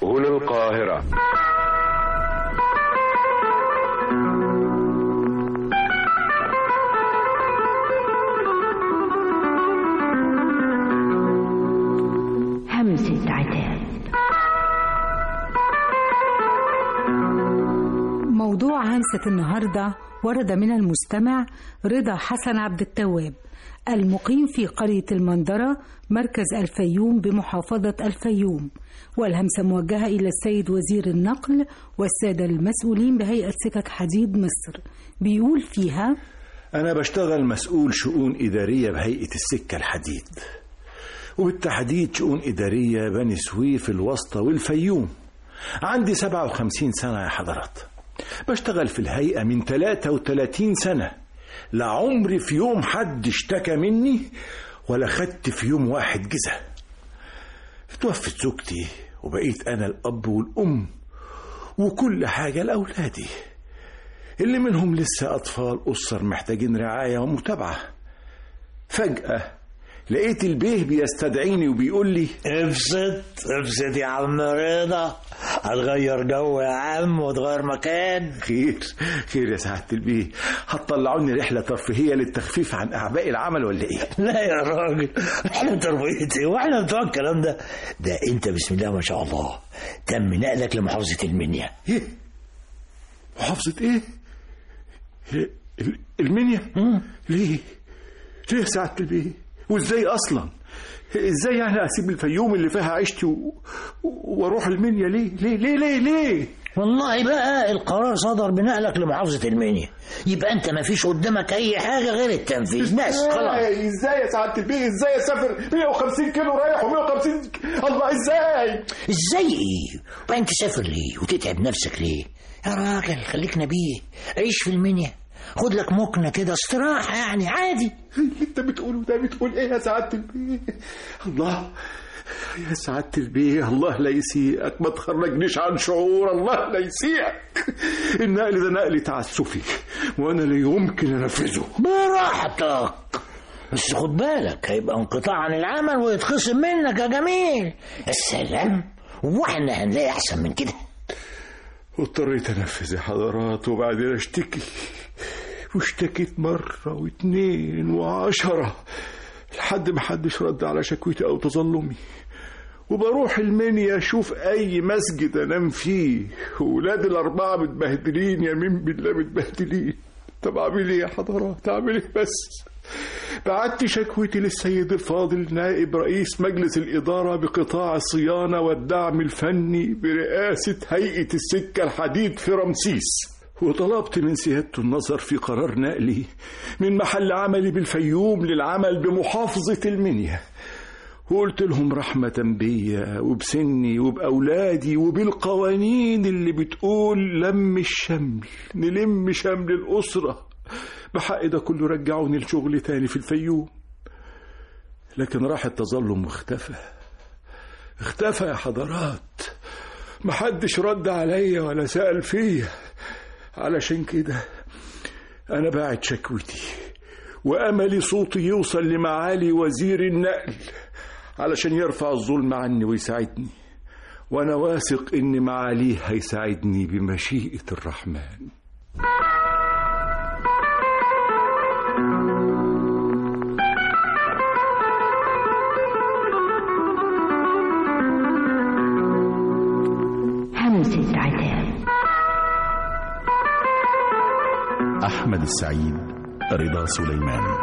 هنا القاهرة همسة عتاب موضوع همسة النهاردة ورد من المستمع رضا حسن عبد التواب المقيم في قرية المندرة مركز الفيوم بمحافظة الفيوم والهمسة موجهة إلى السيد وزير النقل والسادة المسؤولين بهيئة سكك حديد مصر بيقول فيها أنا بشتغل مسؤول شؤون إدارية بهيئة السكة الحديد وبالتحديد شؤون إدارية بني سويف الوسطى والفيوم عندي 57 سنة يا حضرات بشتغل في الهيئة من 33 سنة لا عمري في يوم حد اشتكى مني ولا خدت في يوم واحد جزا توفت زوجتي وبقيت أنا الأب والأم وكل حاجة لأولادي اللي منهم لسه أطفال أسر محتاجين رعاية ومتابعة فجأة لقيت البيه بيستدعيني وبيقول لي ابسط ابسط يا عم رضا هتغير جو يا عم وتغير مكان خير خير يا سعادة البيه هتطلعوني رحلة ترفيهية للتخفيف عن أعباء العمل ولا إيه؟ لا يا راجل احنا تربيتي واحنا بتوع الكلام ده ده انت بسم الله ما شاء الله تم نقلك لمحافظة المنيا إيه؟ محافظة إيه؟ ال- ال- المنيا؟ ليه؟ ليه يا سعادة البيه؟ وإزاي أصلا؟ إزاي يعني أسيب الفيوم اللي فيها عيشتي و... وأروح المنيا ليه؟ ليه ليه ليه ليه؟ والله بقى القرار صدر بنقلك لمحافظة المنيا يبقى انت ما فيش قدامك اي حاجة غير التنفيذ بس خلاص ازاي ازاي يا سعاده البيه ازاي اسافر 150 كيلو رايح و150 الله ازاي ازاي ايه وبعدين تسافر ليه وتتعب نفسك ليه يا راجل خليك نبيه عيش في المنيا خد لك مكنه كده استراحه يعني عادي انت بتقوله ده بتقول ايه يا سعاده البيه الله يا سعادة البيه الله لا يسيئك ما تخرجنيش عن شعور الله لا يسيئك النقل ده نقل تعسفي وانا لا يمكن انفذه براحتك بس خد بالك هيبقى انقطاع عن العمل ويتخصم منك يا جميل السلام واحنا هنلاقي احسن من كده واضطريت انفذ يا حضرات وبعدين اشتكي واشتكيت مرة واتنين وعشرة لحد ما حدش رد على شكوتي او تظلمي وبروح المنيا اشوف اي مسجد انام فيه ولاد الاربعه متبهدلين يمين بالله متبهدلين طب اعمل ايه يا حضرات اعمل ايه بس بعت شكوتي للسيد الفاضل نائب رئيس مجلس الإدارة بقطاع الصيانة والدعم الفني برئاسة هيئة السكة الحديد في رمسيس وطلبت من سيادته النظر في قرار نقلي من محل عملي بالفيوم للعمل بمحافظة المنيا وقلت لهم رحمة بيا وبسني وبأولادي وبالقوانين اللي بتقول لم الشمل نلم شمل الأسرة بحق ده كله رجعوني لشغل تاني في الفيوم لكن راح التظلم واختفى اختفى يا حضرات محدش رد عليا ولا سأل فيا علشان كده أنا باعت شكوتي وأملي صوتي يوصل لمعالي وزير النقل علشان يرفع الظلم عني ويساعدني وأنا واثق إن معاليه هيساعدني بمشيئة الرحمن همسة عتاب أحمد السعيد رضا سليمان